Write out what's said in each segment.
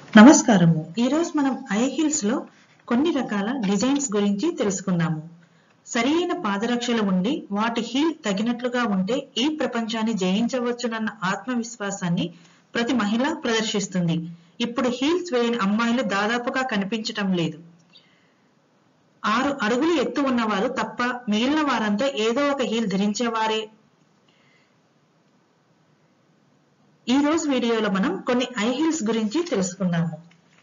నమస్కారము ఈరోజు మనం ఐ హీల్స్ లో కొన్ని రకాల డిజైన్స్ గురించి తెలుసుకుందాము సరియైన పాదరక్షలు ఉండి వాటి హీల్ తగినట్లుగా ఉంటే ఈ ప్రపంచాన్ని జయించవచ్చునన్న ఆత్మవిశ్వాసాన్ని ప్రతి మహిళ ప్రదర్శిస్తుంది ఇప్పుడు హీల్స్ వేయని అమ్మాయిలు దాదాపుగా కనిపించటం లేదు ఆరు అడుగులు ఎత్తు ఉన్నవారు తప్ప మిగిలిన వారంతా ఏదో ఒక హీల్ ధరించేవారే ఈ రోజు వీడియోలో మనం కొన్ని ఐ హీల్స్ గురించి తెలుసుకుందాము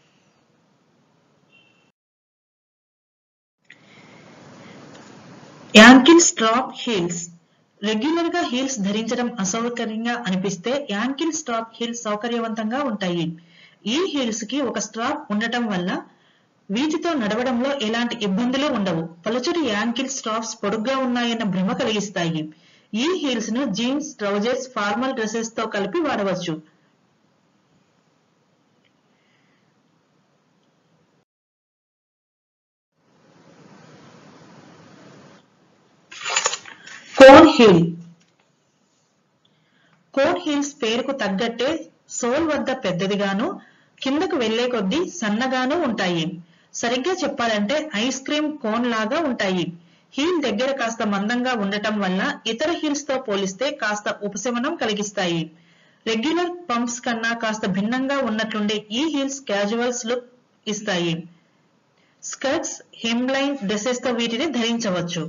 యాంకిల్ స్ట్రాప్ హీల్స్ రెగ్యులర్ గా హీల్స్ ధరించడం అసౌకర్యంగా అనిపిస్తే యాంకిల్ స్ట్రాప్ హీల్స్ సౌకర్యవంతంగా ఉంటాయి ఈ హీల్స్ కి ఒక స్ట్రాప్ ఉండటం వల్ల వీటితో నడవడంలో ఎలాంటి ఇబ్బందులు ఉండవు పలుచటి యాంకిల్ స్ట్రాప్స్ పొడుగ్గా ఉన్నాయన్న భ్రమ కలిగిస్తాయి ఈ హీల్స్ ను జీన్స్ ట్రౌజర్స్ ఫార్మల్ డ్రెస్సెస్ తో కలిపి వాడవచ్చు కోన్ హీల్ కోన్ హీల్స్ పేరుకు తగ్గట్టే సోల్ వద్ద పెద్దదిగాను కిందకు వెళ్లే కొద్దీ సన్నగాను ఉంటాయి సరిగ్గా చెప్పాలంటే ఐస్ క్రీమ్ కోన్ లాగా ఉంటాయి హీల్ దగ్గర కాస్త మందంగా ఉండటం వల్ల ఇతర హీల్స్ తో పోలిస్తే కాస్త ఉపశమనం కలిగిస్తాయి రెగ్యులర్ పంప్స్ కన్నా కాస్త భిన్నంగా ఉన్నట్లుండే ఈ హీల్స్ క్యాజువల్స్ లుక్ ఇస్తాయి స్కర్ట్స్ హెమ్లైన్ డ్రెస్సెస్ తో వీటిని ధరించవచ్చు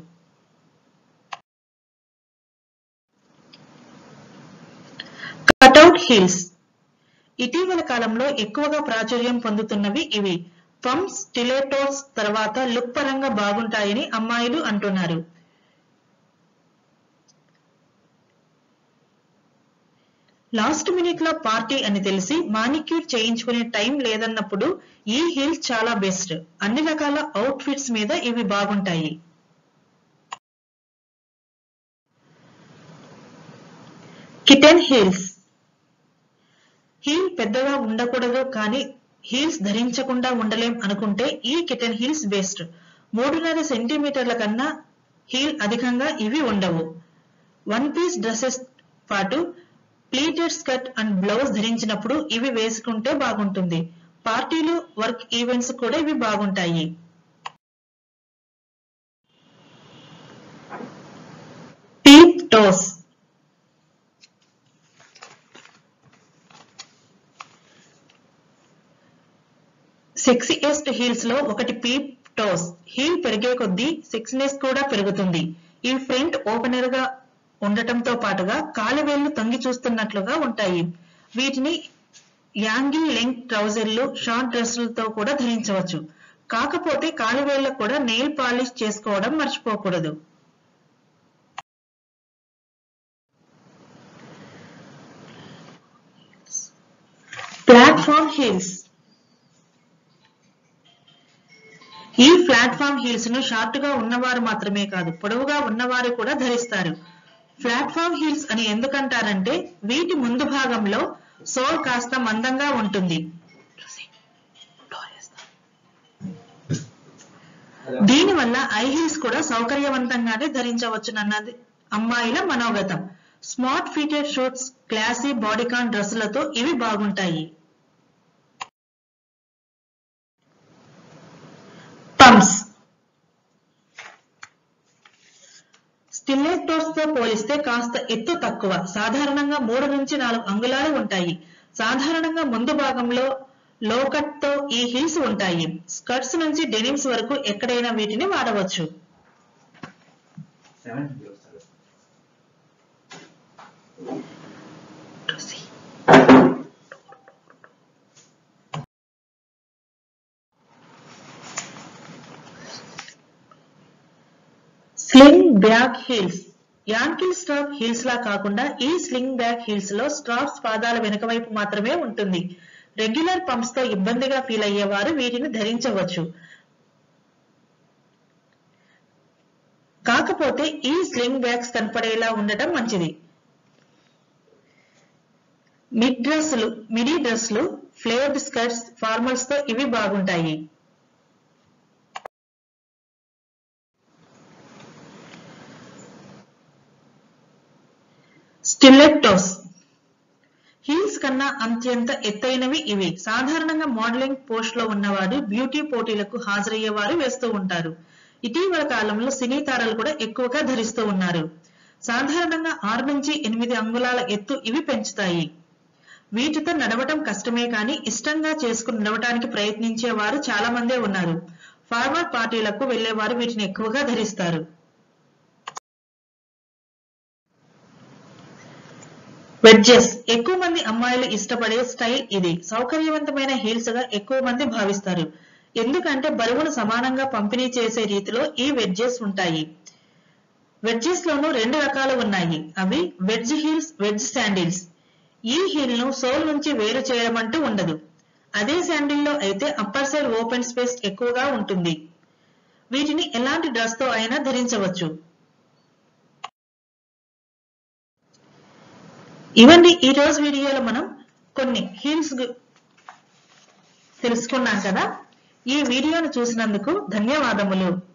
కటౌట్ హీల్స్ ఇటీవల కాలంలో ఎక్కువగా ప్రాచుర్యం పొందుతున్నవి ఇవి పంప్స్ స్టిలేటోస్ తర్వాత లుక్ పరంగా బాగుంటాయని అమ్మాయిలు అంటున్నారు లాస్ట్ మినిట్ లో పార్టీ అని తెలిసి మానిక్యూర్ చేయించుకునే టైం లేదన్నప్పుడు ఈ హీల్స్ చాలా బెస్ట్ అన్ని రకాల అవుట్ ఫిట్స్ మీద ఇవి బాగుంటాయి కిటెన్ హీల్స్ హీల్ పెద్దగా ఉండకూడదు కానీ హీల్స్ ధరించకుండా ఉండలేం అనుకుంటే ఈ కిటెన్ హీల్స్ బెస్ట్ మూడున్నర సెంటీమీటర్ల కన్నా హీల్ అధికంగా ఇవి ఉండవు వన్ పీస్ డ్రెస్సెస్ పాటు ప్లీటెడ్ స్కర్ట్ అండ్ బ్లౌజ్ ధరించినప్పుడు ఇవి వేసుకుంటే బాగుంటుంది పార్టీలు వర్క్ ఈవెంట్స్ కూడా ఇవి బాగుంటాయి పీప్ టోస్ సెక్సీయెస్ట్ హీల్స్ లో ఒకటి పీప్ టోస్ హీల్ పెరిగే కొద్దీ సెక్సినెస్ కూడా పెరుగుతుంది ఈ ఫ్రంట్ ఓపెనర్ గా ఉండటంతో పాటుగా కాలివేళ్లు తొంగి చూస్తున్నట్లుగా ఉంటాయి వీటిని యాంగిల్ లెంగ్ ట్రౌజర్లు షార్ట్ డ్రెస్సులతో కూడా ధరించవచ్చు కాకపోతే కాలివేళ్లకు కూడా నెయిల్ పాలిష్ చేసుకోవడం మర్చిపోకూడదు ప్లాట్ఫామ్ హీల్స్ ఈ ప్లాట్ఫామ్ హీల్స్ ను షార్ట్ గా ఉన్నవారు మాత్రమే కాదు పొడవుగా ఉన్నవారు కూడా ధరిస్తారు ప్లాట్ఫామ్ హీల్స్ అని ఎందుకంటారంటే వీటి ముందు భాగంలో సోల్ కాస్త మందంగా ఉంటుంది దీనివల్ల ఐ హీల్స్ కూడా సౌకర్యవంతంగానే ధరించవచ్చునన్నది అమ్మాయిల మనోగతం smart fitted suits classy bodycon డ్రెస్సులతో ఇవి బాగుంటాయి పంప్స్ స్టిలేటోస్ తో పోలిస్తే కాస్త ఎత్తు తక్కువ సాధారణంగా మూడు నుంచి నాలుగు అంగుళాలు ఉంటాయి సాధారణంగా ముందు భాగంలో లోకట్ తో ఈ హీల్స్ ఉంటాయి స్కర్ట్స్ నుంచి డెనిమ్స్ వరకు ఎక్కడైనా వీటిని వాడవచ్చు slingback heels ankle strap heels లా కాకుండా ఈ స్లింగ్ బ్యాక్ హీల్స్ లో స్ట్రాప్స్ పాదాల వెనుక వైపు మాత్రమే ఉంటుంది రెగ్యులర్ పంప్స్ తో ఇబ్బందిగా ఫీల్ అయ్యేవారు వీటిని ధరించవచ్చు కాకపోతే ఈ స్లింగ్ బ్యాగ్స్ కనపడేలా ఉండటం మంచిది మిడ్ డ్రెస్సులు మిడీ డ్రెస్లు ఫ్లేవర్డ్ స్కర్ట్స్ ఫార్మల్స్ తో ఇవి బాగుంటాయి స్టిల్లెట్టోస్ ఈ హీల్స్ కన్నా అత్యంత ఎత్తైనవి ఇవి సాధారణంగా మోడలింగ్ పోస్ట్ లో ఉన్నవారు బ్యూటీ పోటీలకు హాజరయ్యేవారు వేస్తూ ఉంటారు ఇటీవల కాలంలో సినీ తారలు కూడా ఎక్కువగా ధరిస్తూ ఉన్నారు సాధారణంగా ఆరు నుంచి ఎనిమిది అంగుళాల ఎత్తు ఇవి పెంచుతాయి వీటితో నడవటం కష్టమే కానీ ఇష్టంగా చేసుకుని నడవటానికి ప్రయత్నించే వారు చాలా మందే ఉన్నారు ఫార్వర్డ్ పార్టీలకు వెళ్లేవారు వీటిని ఎక్కువగా ధరిస్తారు వెడ్జెస్ ఎక్కువ మంది అమ్మాయిలు ఇష్టపడే స్టైల్ ఇది సౌకర్యవంతమైన హీల్స్ గా ఎక్కువ మంది భావిస్తారు ఎందుకంటే బరువును సమానంగా పంపిణీ చేసే రీతిలో ఈ వెడ్జెస్ ఉంటాయి వెడ్జెస్ లోనూ రెండు రకాలు ఉన్నాయి అవి వెడ్జ్ హీల్స్ వెడ్జ్ శాండిల్స్ ఈ హీల్ ను సోల్ నుంచి వేరు చేయడం అంటూ ఉండదు అదే శాండిల్లో అయితే అప్పర్ సైడ్ ఓపెన్ స్పేస్ ఎక్కువగా ఉంటుంది వీటిని ఎలాంటి డ్రెస్ తో అయినా ధరించవచ్చు ఇవన్నీ ఈ రోజు వీడియోలో మనం కొన్ని హీల్స్ తెలుసుకున్నాం కదా ఈ వీడియోను చూసినందుకు ధన్యవాదములు